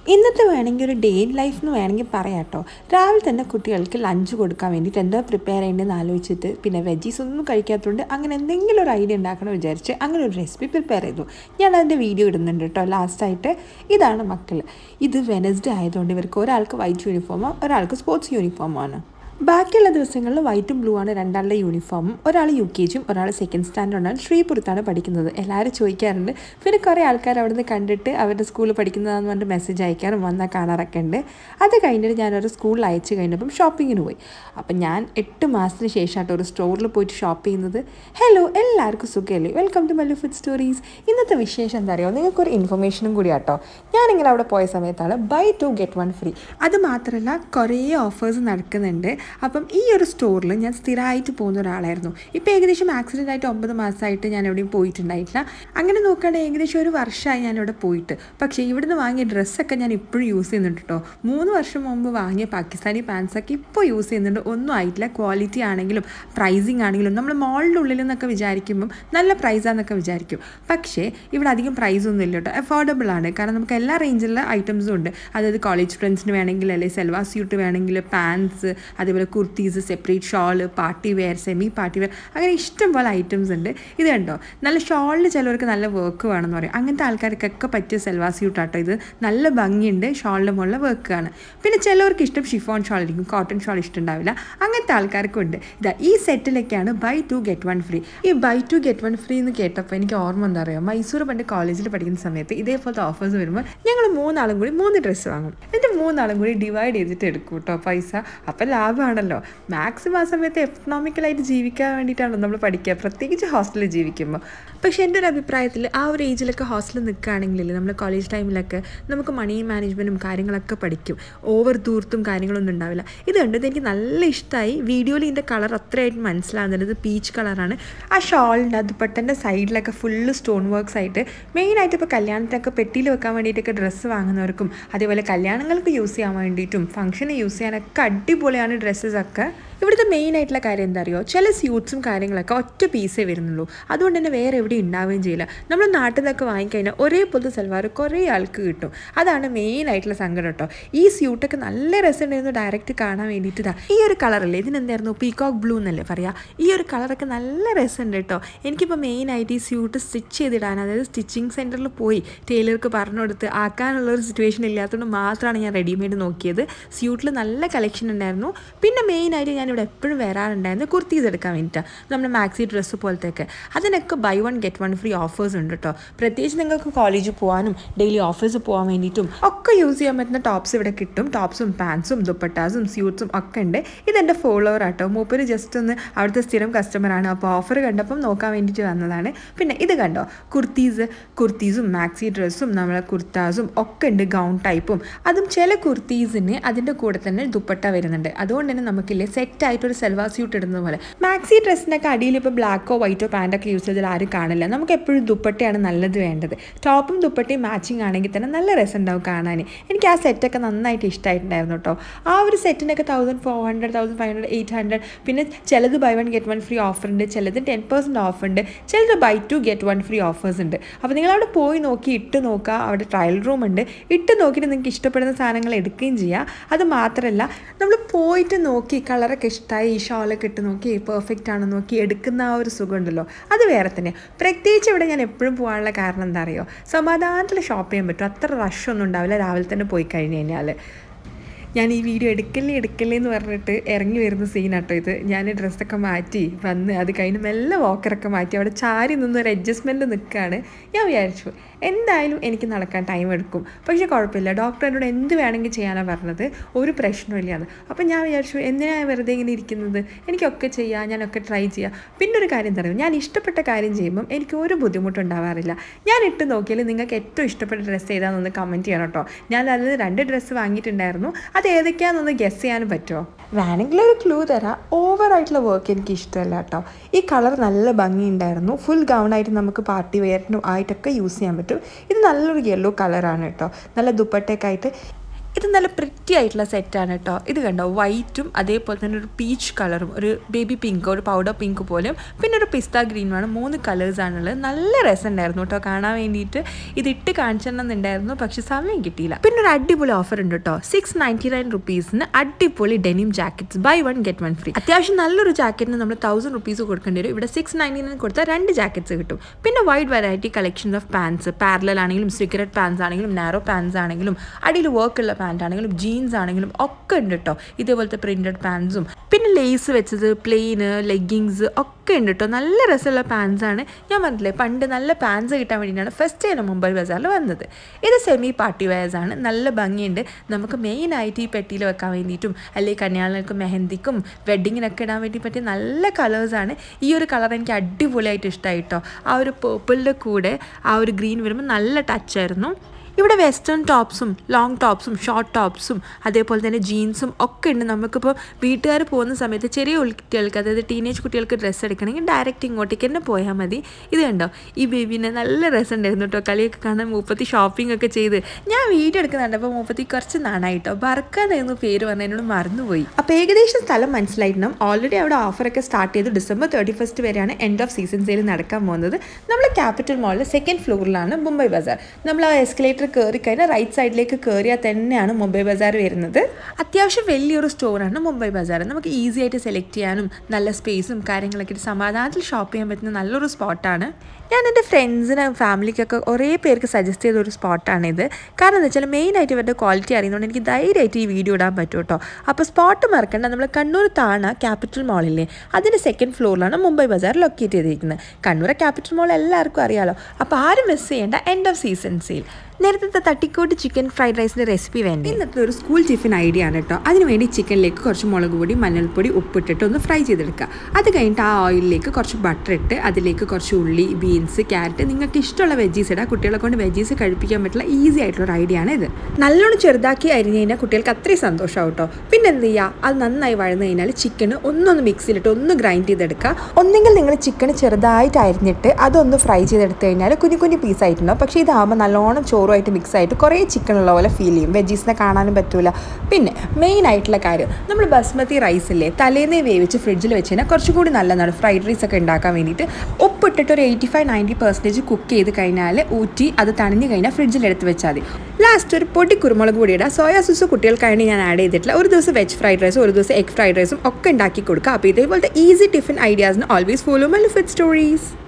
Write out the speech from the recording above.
ഇന്നത്തെ വേണമെങ്കിൽ ഒരു ഡേ ഇൻ ലൈഫ് എന്ന് വേണമെങ്കിൽ പറയാം കേട്ടോ രാവിലെ തന്നെ കുട്ടികൾക്ക് ലഞ്ച് കൊടുക്കാൻ വേണ്ടിയിട്ട് എന്താ പ്രിപ്പയർ ചെയ്യേണ്ടതെന്ന് ആലോചിച്ചിട്ട് പിന്നെ വെജീസ് ഒന്നും കഴിക്കാത്തതുകൊണ്ട് അങ്ങനെ എന്തെങ്കിലും ഒരു ഐഡിയ ഉണ്ടാക്കണം വിചാരിച്ച് അങ്ങനെ ഒരു റെസിപ്പി പ്രിപ്പയർ ചെയ്തു ഞാൻ അതിൻ്റെ വീഡിയോ ഇടുന്നുണ്ട് കേട്ടോ ലാസ്റ്റായിട്ട് ഇതാണ് മക്കൾ ഇത് വെനസ്ഡേ ആയതുകൊണ്ട് ഇവർക്ക് ഒരാൾക്ക് വൈറ്റ് യൂണിഫോമോ ഒരാൾക്ക് സ്പോർട്സ് യൂണിഫോമോ ആണ് ബാക്കിയുള്ള ദിവസങ്ങളിൽ വൈറ്റും ബ്ലൂ ആണ് രണ്ടാളുടെ യൂണിഫോമും ഒരാൾ യു കെ ജിയും ഒരാൾ സെക്കൻഡ് സ്റ്റാൻഡേർഡാണ് ശ്രീപുരത്താണ് പഠിക്കുന്നത് എല്ലാവരും ചോദിക്കാറുണ്ട് പിന്നെ കുറേ ആൾക്കാർ അവിടുന്ന് കണ്ടിട്ട് അവരുടെ സ്കൂളിൽ പഠിക്കുന്നതാണെന്ന് പറഞ്ഞിട്ട് മെസ്സേജ് അയക്കാറും വന്നാൽ കാണാറൊക്കെ ഉണ്ട് അത് കഴിഞ്ഞിട്ട് ഞാനൊരു സ്കൂളിൽ അയച്ചു കഴിഞ്ഞപ്പം ഷോപ്പിങ്ങിന് പോയി അപ്പം ഞാൻ എട്ട് മാസത്തിന് ശേഷമായിട്ട് ഒരു സ്റ്റോറിൽ പോയിട്ട് ഷോപ്പ് ചെയ്യുന്നത് ഹലോ എല്ലാവർക്കും സുഖമല്ലേ welcome to Mallu food stories ഇന്നത്തെ വിശേഷം എന്താ അറിയോ നിങ്ങൾക്കൊരു ഇൻഫർമേഷനും കൂടി ആട്ടോ ഞാനിങ്ങനെ അവിടെ പോയ സമയത്താണ് buy two get one free അത് മാത്രമല്ല കുറേ ഓഫേഴ്സ് നടക്കുന്നുണ്ട് അപ്പം ഈ ഒരു സ്റ്റോറിൽ ഞാൻ സ്ഥിരമായിട്ട് പോകുന്ന ഒരാളായിരുന്നു ഇപ്പോൾ ഏകദേശം ആക്സിഡൻ്റ് ആയിട്ട് ഒമ്പത് മാസമായിട്ട് ഞാൻ എവിടെയും പോയിട്ടുണ്ടായിട്ടില്ല അങ്ങനെ നോക്കുകയാണെങ്കിൽ ഏകദേശം ഒരു വർഷമായി ഞാൻ ഇവിടെ പോയിട്ട് പക്ഷേ ഇവിടുന്ന് വാങ്ങിയ ഡ്രസ്സൊക്കെ ഞാൻ ഇപ്പോഴും യൂസ് ചെയ്യുന്നുണ്ട് കേട്ടോ മൂന്ന് വർഷം മുമ്പ് വാങ്ങിയ പാകിസ്ഥാനി പാൻസൊക്കെ ഇപ്പോൾ യൂസ് ചെയ്യുന്നുണ്ട് ഒന്നും ആയിട്ടില്ല ക്വാളിറ്റി ആണെങ്കിലും പ്രൈസിങ് ആണെങ്കിലും നമ്മൾ മോളിൻ്റെ ഉള്ളിൽ നിന്നൊക്കെ വിചാരിക്കുമ്പം നല്ല പ്രൈസാന്നൊക്കെ വിചാരിക്കും പക്ഷേ ഇവിടെ അധികം പ്രൈസൊന്നും ഇല്ല കേട്ടോ അഫോർഡബിൾ ആണ് കാരണം നമുക്ക് എല്ലാ റേഞ്ചിലുള്ള ഐറ്റംസും ഉണ്ട് അതായത് കോളേജ് ഫ്രണ്ട്സിന് വേണമെങ്കിൽ അല്ലെങ്കിൽ സെൽവാ സ്യൂട്ട് വേണമെങ്കിൽ പാൻസ് അതേപോലെ kurtis separate shawl party wear semi party wear അങ്ങനെ ഇഷ്ടം പോലെ ഐറ്റംസ് ഉണ്ട് ഇത് കണ്ടോ നല്ല ഷോളിൽ ചിലവർക്ക് നല്ല വർക്ക് വേണമെന്ന് പറയും അങ്ങനത്തെ ആൾക്കാർക്കൊക്കെ പറ്റിയ സെൽവാ സ്യൂട്ട് ആട്ടോ ഇത് നല്ല ഭംഗിയുണ്ട് ഷോളിൻ്റെ മുകളിൽ വർക്കാണ് പിന്നെ ചിലവർക്ക് ഇഷ്ടം ഷിഫോൺ ഷോൾ ആയിരിക്കും കോട്ടൺ ഷോൾ ഇഷ്ടമുണ്ടാവില്ല അങ്ങനത്തെ ആൾക്കാർക്കും ഉണ്ട് ഇതാ ഈ സെറ്റിലൊക്കെയാണ് buy two get one free ഈ buy two get one free എന്ന് കേട്ടപ്പോൾ എനിക്ക് ഓർമ്മ എന്താ പറയുക മൈസൂർ പണ്ട് കോളേജിൽ പഠിക്കുന്ന സമയത്ത് ഇതേപോലത്തെ ഓഫേഴ്സ് വരുമ്പോൾ ഞങ്ങൾ മൂന്നാളും കൂടി മൂന്ന് ഡ്രസ്സ് വാങ്ങും എന്നിട്ട് മൂന്നാളും കൂടി ഡിവൈഡ് ചെയ്തിട്ട് എടുക്കും കേട്ടോ പൈസ അപ്പം ലാഭമാണല്ലോ മാക്സിമം ആ സമയത്ത് എക്കണോമിക്കലായിട്ട് ജീവിക്കാൻ വേണ്ടിയിട്ടാണല്ലോ നമ്മൾ പഠിക്കുക പ്രത്യേകിച്ച് ഹോസ്റ്റലിൽ ജീവിക്കുമ്പോൾ പക്ഷേ എൻ്റെ ഒരു അഭിപ്രായത്തിൽ ആ ഒരു ഏജിലൊക്കെ ഹോസ്റ്റലിൽ നിൽക്കുകയാണെങ്കിൽ നമ്മൾ കോളേജ് ടൈമിലൊക്കെ നമുക്ക് മണി മാനേജ്മെൻറ്റും കാര്യങ്ങളൊക്കെ പഠിക്കും ഓവർ ദൂർത്തും കാര്യങ്ങളൊന്നും ഉണ്ടാവില്ല ഇത് കണ്ടത് എനിക്ക് നല്ല ഇഷ്ടമായി വീഡിയോയിൽ ഇതിൻ്റെ കളർ അത്രയായിട്ട് മനസ്സിലാകുന്നുണ്ട് ഇത് പീച്ച് കളറാണ് ആ ഷോളിൻ്റെ ദുപ്പട്ടൻ്റെ സൈഡിലൊക്കെ ഫുള്ള് സ്റ്റോൺ വർക്ക്സ് ആയിട്ട് മെയിനായിട്ട് ഇപ്പോൾ കല്യാണത്തിനൊക്കെ പെട്ടിയിൽ വെക്കാൻ വേണ്ടിയിട്ടൊക്കെ ഡ്രസ്സ് വാങ്ങുന്നവർക്കും അതേപോലെ കല്യാണങ്ങൾക്ക് യൂസ് ചെയ്യാൻ വേണ്ടിയിട്ടും ഫംഗ്ഷന് യൂസ് ചെയ്യാനൊക്കെ അടിപൊളിയാണ് ഡ്രസ്സസൊക്കെ ഇവിടുത്തെ മെയിൻ ആയിട്ടുള്ള കാര്യം എന്താ അറിയോ ചില സ്യൂട്ട്സും കാര്യങ്ങളൊക്കെ ഒറ്റ പീസേ വരുന്നുള്ളൂ അതുകൊണ്ട് തന്നെ വേറെ എവിടെയും ഉണ്ടാവുകയും ചെയ്യില്ല നമ്മൾ നാട്ടിൽ നിന്നൊക്കെ വാങ്ങിക്കഴിഞ്ഞാൽ ഒരേപോലത്തെ സൽവാർ കുറേ ആൾക്ക് കിട്ടും അതാണ് മെയിൻ ആയിട്ടുള്ള സങ്കടം കേട്ടോ ഈ സ്യൂട്ടൊക്കെ നല്ല രസമുണ്ടായിരുന്നു ഡയറക്റ്റ് കാണാൻ വേണ്ടിയിട്ട് ഇതാ ഈ ഒരു കളറല്ലേ ഇതിനെന്തായിരുന്നു പീകോക്ക് ബ്ലൂ എന്നല്ലേ പറയാ ഈ ഒരു കളറൊക്കെ നല്ല രസമുണ്ട് കേട്ടോ എനിക്കിപ്പോൾ മെയിനായിട്ട് ഈ സ്യൂട്ട് സ്റ്റിച്ച് ചെയ്തിടാൻ അതായത് സ്റ്റിച്ചിങ് സെൻറ്ററിൽ പോയി ടൈലർക്ക് പറഞ്ഞു കൊടുത്ത് ആക്കാനുള്ള ഒരു സിറ്റുവേഷൻ ഇല്ലാത്തതുകൊണ്ട് മാത്രമാണ് ഞാൻ റെഡിമെയ്ഡ് നോക്കിയത് സ്യൂട്ടിൽ നല്ല കളക്ഷൻ ഉണ്ടായിരുന്നു പിന്നെ മെയിനായിട്ട് ഞാൻ ഇവിടെ എപ്പോഴും വരാറുണ്ടായിരുന്നു കുർത്തീസ് എടുക്കാൻ വേണ്ടിയിട്ടാണ് നമ്മുടെ മാക്സി ഡ്രസ്സ് പോലത്തെയൊക്കെ അതിനൊക്കെ buy one get one free offers ഉണ്ട് കേട്ടോ പ്രത്യേകിച്ച് നിങ്ങൾക്ക് കോളേജിൽ പോകാനും ഡെയിലി ഓഫീസിൽ പോകാൻ വേണ്ടിയിട്ടും ഒക്കെ യൂസ് ചെയ്യാൻ പറ്റുന്ന ടോപ്സ് ഇവിടെ കിട്ടും ടോപ്സും പാൻസും ദുപ്പട്ടാസും സ്യൂട്ട്സും ഒക്കെ ഉണ്ട് ഇതെൻ്റെ ഫോളോവർ ആട്ടോ മൂപ്പര് ജസ്റ്റ് ഒന്ന് അവിടുത്തെ സ്ഥിരം കസ്റ്റമറാണ് അപ്പോൾ ഓഫർ കണ്ടപ്പം നോക്കാൻ വേണ്ടിയിട്ട് വന്നതാണ് പിന്നെ ഇത് കണ്ടോ കുർത്തീസ് കുർത്തീസും മാക്സി ഡ്രസ്സും നമ്മളെ കുർത്താസും ഒക്കെ ഉണ്ട് ഗൗൺ ടൈപ്പും അതും ചില കുർത്തീസിന് അതിൻ്റെ കൂടെ തന്നെ ദുപ്പട്ട വരുന്നുണ്ട് അതുകൊണ്ട് തന്നെ നമുക്കില്ലേ സെറ്റ് ആയിട്ട് ഒരു സെൽവാർ സ്യൂട്ട് ഇടുന്ന പോലെ മാക്സി ഡ്രസ്സിനൊക്കെ അടിയിൽ ഇപ്പോൾ ബ്ലാക്കോ വൈറ്റോ പാൻറ്റൊക്കെ യൂസ് ചെയ്താൽ ആരും കാണില്ല നമുക്ക് എപ്പോഴും ദുപ്പട്ടയാണ് നല്ലത് വേണ്ടത് ടോപ്പും ദുപ്പട്ടയും മാച്ചിങ് ആണെങ്കിൽ തന്നെ നല്ല രസം ഉണ്ടാവും കാണാൻ എനിക്ക് ആ സെറ്റൊക്കെ നന്നായിട്ട് ഇഷ്ടമായിട്ടുണ്ടായിരുന്നു കേട്ടോ ആ ഒരു സെറ്റിനൊക്കെ thousand four hundred thousand five hundred eight hundred പിന്നെ ചിലത് buy one get one free offer ഉണ്ട് ചിലത് ടെൻ പെർസെൻറ്റ് ഓഫ് ഉണ്ട് ചിലത് buy two get one free offers ഉണ്ട് അപ്പോൾ നിങ്ങൾ അവിടെ പോയി നോക്കി ഇട്ട് നോക്കുക അവിടെ ട്രയൽ റൂം ഉണ്ട് ഇട്ട് നോക്കിയിട്ട് നിങ്ങൾക്ക് ഇഷ്ടപ്പെടുന്ന സാധനങ്ങൾ എടുക്കുകയും ചെയ്യുക അത് മാത്രമല്ല നമ്മൾ പോയിട്ട് നോക്കി കളറൊക്കെ ഇഷ്ടമായി ഈ ഷോളൊക്കെ ഇട്ട് നോക്കി പെർഫെക്റ്റ് ആണെന്ന് നോക്കി എടുക്കുന്ന ആ ഒരു സുഖം ഉണ്ടല്ലോ അത് വേറെ തന്നെ പ്രത്യേകിച്ച് ഇവിടെ ഞാൻ എപ്പോഴും പോകാനുള്ള കാരണം എന്താ അറിയോ സമാധാനത്തിൽ ഷോപ്പ് ചെയ്യാൻ പറ്റും അത്ര റഷ് ഒന്നും ഉണ്ടാവില്ല രാവിലെ തന്നെ പോയി കഴിഞ്ഞ് കഴിഞ്ഞാൽ ഞാൻ ഈ വീഡിയോ എടുക്കല്ലേ എടുക്കല്ലേ എന്ന് പറഞ്ഞിട്ട് ഇറങ്ങി വരുന്ന സീനാട്ടോ ഇത് ഞാൻ ഡ്രസ്സൊക്കെ മാറ്റി വന്ന് അത് കഴിഞ്ഞ് മെല്ലെ വോക്കറൊക്കെ മാറ്റി അവിടെ ചാരി നിന്ന് ഒരു അഡ്ജസ്റ്റ്മെൻറ്റ് നിൽക്കുകയാണ് ഞാൻ വിചാരിച്ചു എന്തായാലും എനിക്ക് നടക്കാൻ ടൈം എടുക്കും പക്ഷേ കുഴപ്പമില്ല ഡോക്ടർ എന്നോട് എന്ത് വേണമെങ്കിൽ ചെയ്യാനാണ് പറഞ്ഞത് ഒരു പ്രശ്നമില്ല എന്ന് അപ്പം ഞാൻ വിചാരിച്ചു എന്തിനാണ് വെറുതെ ഇങ്ങനെ ഇരിക്കുന്നത് എനിക്കൊക്കെ ചെയ്യാം ഞാനൊക്കെ ട്രൈ ചെയ്യാം പിന്നെ ഒരു കാര്യം തരും ഞാൻ ഇഷ്ടപ്പെട്ട കാര്യം ചെയ്യുമ്പം എനിക്ക് ഒരു ബുദ്ധിമുട്ടുണ്ടാവാറില്ല ഞാൻ ഇട്ട് നോക്കിയാൽ നിങ്ങൾക്ക് ഏറ്റവും ഇഷ്ടപ്പെട്ട ഡ്രസ്സ് ഏതാണെന്നൊന്ന് കമൻറ്റ് ചെയ്യണം കേട്ടോ ഞാൻ അതിൽ രണ്ട് ഡ്രസ്സ് വാങ്ങിയിട്ടുണ്ടായിരുന്നു അത് ഏതൊക്കെയാണെന്നൊന്ന് ഗസ് ചെയ്യാനും പറ്റുമോ വേണമെങ്കിൽ ഒരു ക്ലൂ തരാം ഓവറായിട്ടുള്ള വർക്ക് എനിക്ക് ഇഷ്ടമല്ല കേട്ടോ ഈ കളർ നല്ല ഭംഗിയുണ്ടായിരുന്നു ഫുൾ ഗൗണായിട്ട് നമുക്ക് പാർട്ടി വെയറിനും ആയിട്ടൊക്കെ യൂസ് ചെയ്യാൻ പറ്റും ഇത് നല്ലൊരു യെല്ലോ കളറാണ് കേട്ടോ നല്ല ദുപ്പട്ടയൊക്കെ ആയിട്ട് ഇത് നല്ല പ്രിറ്റി ആയിട്ടുള്ള സെറ്റാണ് കേട്ടോ ഇത് കണ്ടോ വൈറ്റും അതേപോലെ തന്നെ ഒരു പീച്ച് കളറും ഒരു ബേബി പിങ്ക് ഒരു പൗഡർ പിങ്ക് പോലും പിന്നെ ഒരു പിസ്ത ഗ്രീനുമാണ് മൂന്ന് കളേഴ്സാണുള്ളത് നല്ല രസമുണ്ടായിരുന്നു കേട്ടോ കാണാൻ വേണ്ടിയിട്ട് ഇത് ഇട്ട് കാണിച്ചിട്ടുണ്ടെന്നുണ്ടായിരുന്നു പക്ഷെ സമയം കിട്ടിയില്ല പിന്നെ ഒരു അടിപൊളി ഓഫർ ഉണ്ട് കേട്ടോ സിക്സ് നയൻറ്റി നയൻ റുപ്പീസിന് അടിപൊളി denim jackets buy one get one free അത്യാവശ്യം നല്ലൊരു ജാക്കറ്റിന് നമ്മൾ തൗസൻഡ് റുപ്പീസ് കൊടുക്കേണ്ടി വരും ഇവിടെ സിക്സ് നയൻറ്റി നയൻ കൊടുത്താൽ രണ്ട് ജാക്കറ്റ്സ് കിട്ടും പിന്നെ wide variety collections of pants parallel ആണെങ്കിലും സിഗരറ്റ് പാൻസ് ആണെങ്കിലും നാരോ പാൻസ് ആണെങ്കിലും അടിയിൽ വർക്കുള്ള പാൻറ് ആണെങ്കിലും ജീൻസ് ആണെങ്കിലും ഒക്കെ ഉണ്ട് കേട്ടോ ഇതേപോലത്തെ പ്രിൻറ്റഡ് പാൻസും പിന്നെ ലേസ് വെച്ചത് പ്ലെയിന് ലെഗിങ്സ് ഒക്കെ ഉണ്ട് കേട്ടോ നല്ല രസമുള്ള പാൻസ് ആണ് ഞാൻ പറഞ്ഞില്ലേ പണ്ട് നല്ല പാൻസ് കിട്ടാൻ വേണ്ടിയിട്ടാണ് ഫസ്റ്റ് ടൈം മുംബൈ ബസാറിൽ വന്നത് ഇത് സെമി പാർട്ടി വെയർസ് ആണ് നല്ല ഭംഗിയുണ്ട് നമുക്ക് മെയിനായിട്ട് ഈ പെട്ടിയിൽ വെക്കാൻ വേണ്ടിയിട്ടും അല്ലെങ്കിൽ കല്യാണങ്ങൾക്ക് മെഹന്തിക്കും വെഡ്ഡിങ്ങിനൊക്കെ ഇടാൻ വേണ്ടി പറ്റിയ നല്ല കളേഴ്സാണ് ഈ ഒരു കളർ എനിക്ക് അടിപൊളിയായിട്ട് ഇഷ്ടമായി കേട്ടോ ആ ഒരു പേർപ്പിളിൻ്റെ കൂടെ ആ ഒരു ഗ്രീൻ വരുമ്പോൾ നല്ല ടച്ചായിരുന്നു ഇവിടെ വെസ്റ്റേൺ ടോപ്സും ലോങ് ടോപ്സും ഷോർട്ട് ടോപ്സും അതേപോലെ തന്നെ ജീൻസും ഒക്കെ ഉണ്ട് നമുക്കിപ്പോൾ വീട്ടുകാർ പോകുന്ന സമയത്ത് ചെറിയ കുട്ടികൾക്ക് അതായത് ടീനേജ് കുട്ടികൾക്ക് ഡ്രസ്സ് എടുക്കണമെങ്കിൽ ഡയറക്റ്റ് ഇങ്ങോട്ടേക്ക് തന്നെ പോയാൽ മതി ഇത് കണ്ടോ ഈ ബേബീനെ നല്ല രസമുണ്ടായിരുന്നു കേട്ടോ കളിയൊക്കെ കാണാൻ മൂപ്പത്തി ഷോപ്പിംഗ് ഒക്കെ ചെയ്ത് ഞാൻ വീഡിയോ എടുക്കുന്നുണ്ട് അപ്പോൾ മൂപ്പത്തി കുറച്ച് നാണായിട്ടോ ബർക്കാന്നായിരുന്നു പേര് പറഞ്ഞ എന്നോട് മറന്നുപോയി അപ്പോൾ ഏകദേശം സ്ഥലം മനസ്സിലായിട്ടുണ്ടാവും ഓൾറെഡി അവിടെ ഓഫറൊക്കെ സ്റ്റാർട്ട് ചെയ്തു ഡിസംബർ തേർട്ടി ഫസ്റ്റ് വരെയാണ് എൻഡ് ഓഫ് സീസൺ സെയിൽ നടക്കാൻ പോകുന്നത് നമ്മൾ ക്യാപിറ്റൽ മോളിൽ സെക്കൻഡ് ഫ്ലോറിലാണ് മുംബൈ ബസാർ നമ്മൾ ആ എസ്കലേറ്റർ കയറി കഴിഞ്ഞാൽ റൈറ്റ് സൈഡിലേക്ക് കയറിയാൽ തന്നെയാണ് മുംബൈ ബസാർ വരുന്നത് അത്യാവശ്യം വലിയൊരു സ്റ്റോറാണ് മുംബൈ ബസാർ നമുക്ക് ഈസി ആയിട്ട് സെലക്ട് ചെയ്യാനും നല്ല സ്പേസും കാര്യങ്ങളൊക്കെ ഇട്ട് സമാധാനത്തിൽ ഷോപ്പ് ചെയ്യാൻ പറ്റുന്ന നല്ലൊരു സ്പോട്ടാണ് ഞാൻ എൻ്റെ ഫ്രണ്ട്സിന് ഫാമിലിക്കൊക്കെ കുറേ പേർക്ക് സജസ്റ്റ് ചെയ്ത ഒരു സ്പോട്ടാണിത് കാരണം എന്താ വെച്ചാൽ മെയിനായിട്ട് ഇവരുടെ ക്വാളിറ്റി അറിയുന്നതുകൊണ്ട് എനിക്ക് ധൈര്യമായിട്ട് ഈ വീഡിയോ ഇടാൻ പറ്റും കേട്ടോ അപ്പോൾ സ്പോട്ട് മറക്കണ്ട നമ്മൾ കണ്ണൂർ താണ ക്യാപിറ്റൽ മാളില്ലേ അതിൻ്റെ സെക്കൻഡ് ഫ്ലോറിലാണ് മുംബൈ ബസാർ ലൊക്കേറ്റ് ചെയ്തിരിക്കുന്നത് കണ്ണൂർ ക്യാപിറ്റൽ മാൾ എല്ലാവർക്കും അറിയാലോ അപ്പോൾ ആരും മിസ് ചെയ്യേണ്ട എൻഡ് ഓഫ് സീസൺ സെയിൽ നേരത്തെ തട്ടിക്കോട്ട് ചിക്കൻ ഫ്രൈഡ് റൈസിൻ്റെ റെസിപ്പി വേണ്ടി ഇന്നത്തെ ഒരു സ്കൂൾ ടിഫിൻ ഐഡിയ ആണ് കേട്ടോ അതിനുവേണ്ടി ചിക്കനിലേക്ക് കുറച്ച് മുളക് പൊടി മഞ്ഞൾപ്പൊടി ഉപ്പിട്ടിട്ട് ഒന്ന് ഫ്രൈ ചെയ്തെടുക്കുക അത് കഴിഞ്ഞിട്ട് ആ ഓയിലിലേക്ക് കുറച്ച് ബട്ടർ ഇട്ട് അതിലേക്ക് കുറച്ച് ഉള്ളി ബീൻസ് ക്യാരറ്റ് നിങ്ങൾക്ക് ഇഷ്ടമുള്ള വെജീസ് ഇടാം കുട്ടികളെ കൊണ്ട് വെജീസ് കഴിപ്പിക്കാൻ പറ്റുള്ള ഈസി ആയിട്ടുള്ള ഒരു ഐഡിയ ആണ് ഇത് നല്ലോണം ചെറുതാക്കി അരിഞ്ഞ് കഴിഞ്ഞാൽ കുട്ടികൾക്ക് അത്രയും സന്തോഷമാവും കേട്ടോ പിന്നെ എന്ത് ചെയ്യുക അത് നന്നായി വഴന്ന് കഴിഞ്ഞാൽ ചിക്കൻ ഒന്നൊന്ന് മിക്സിയിലിട്ട് ഒന്ന് ഗ്രൈൻഡ് ചെയ്തെടുക്കുക ഒന്നെങ്കിൽ നിങ്ങൾ ചിക്കൻ ചെറുതായിട്ട് അരിഞ്ഞിട്ട് അതൊന്ന് ഫ്രൈ ചെയ്തെടുത്ത് കഴിഞ്ഞാൽ കുഞ്ഞു കുഞ്ഞു പീസായിട്ടുണ്ടാവും പക്ഷേ ഇതാകുമ്പോൾ നല്ലോണം ചോറുമായിട്ട് മിക്സ് ആയിട്ട് കുറേ ചിക്കൻ ഉള്ള പോലെ ഫീൽ ചെയ്യും വെജീസിനെ കാണാനും പറ്റൂല പിന്നെ മെയിൻ ആയിട്ടുള്ള കാര്യം നമ്മൾ ബസ്മതി റൈസ് ഇല്ലേ തലേന്നേ വേവിച്ച് ഫ്രിഡ്ജിൽ വെച്ച് കഴിഞ്ഞാൽ കുറച്ചും കൂടി നല്ലതാണ് ഫ്രൈഡ് റൈസ് ഒക്കെ ഉണ്ടാക്കാൻ വേണ്ടിയിട്ട് ഉപ്പിട്ടിട്ട് ഒരു eighty five ninety percentage cook ചെയ്ത് കഴിഞ്ഞാൽ ഊറ്റി അത് തണിഞ്ഞ് കഴിഞ്ഞാൽ ഫ്രിഡ്ജിൽ എടുത്ത് വെച്ചാൽ മതി ലാസ്റ്റ് ഒരു പൊടി കുരുമുളക് പൊടി ഇടുക സോയാ സോസ് കുട്ടികൾക്കാണ് ഞാൻ ആഡ് ചെയ്തിട്ടില്ല ഒരു ദിവസം വെജ് ഫ്രൈഡ് റൈസും ഒരു ദിവസം എഗ് ഫ്രൈഡ് റൈസും ഒക്കെ ഉണ്ടാക്കി കൊടുക്കുക അപ്പോൾ ഇതേപോലത്തെ ഈസി ടിഫിൻ ഐഡിയാസിന് always follow my food stories